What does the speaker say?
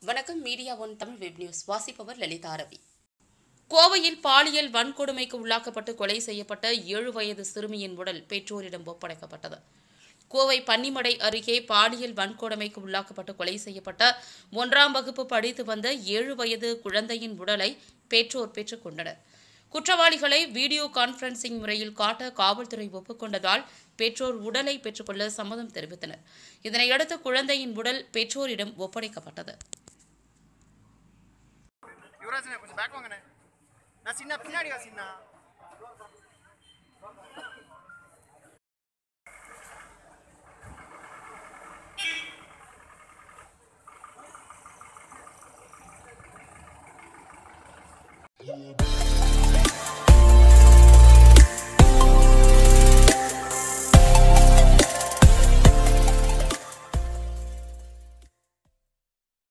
வணக்கம் media one Tamil web news வாசிப்பவர் லலிதா ரவி கோவையில் பாலியல் வன்கொடுமைக்கு உள்ளாக்கப்பட்டு கொலை செய்யப்பட்ட ஏழு வயது சிறுமியின் உடல் பெற்றோரிடம் ஒப்படைக்கப்பட்டது கோவை பன்னிமடை அருகே பாலியல் வன்கொடுமைக்கு உள்ளாக்கப்பட்டு கொலை செய்யப்பட்ட ஒன்றாம் வகுப்பு படித்து வந்த ஏழு வயது குழந்தையின் உடலை பெற்றோர் பெற்றுக் கொண்டனர் குற்றவாளிகளை வீடியோ கான்பரன்சிங் முறையில் காட்ட காவல்துறை ஒப்புக்கொண்டதால் பெற்றோர் உடலை பெற்றுக்கொள்ள சம்மதம் தெரிவித்தனர் இதனையடுத்து குழந்தையின் உடல் பெற்றோரிடம் ஒப்படைக்கப்பட்டது யுவராஜ்ண்ணே கொஞ்சம் பேக் வாங்கண்ணே நான் சின்ன பின்னாடி வா சின்ன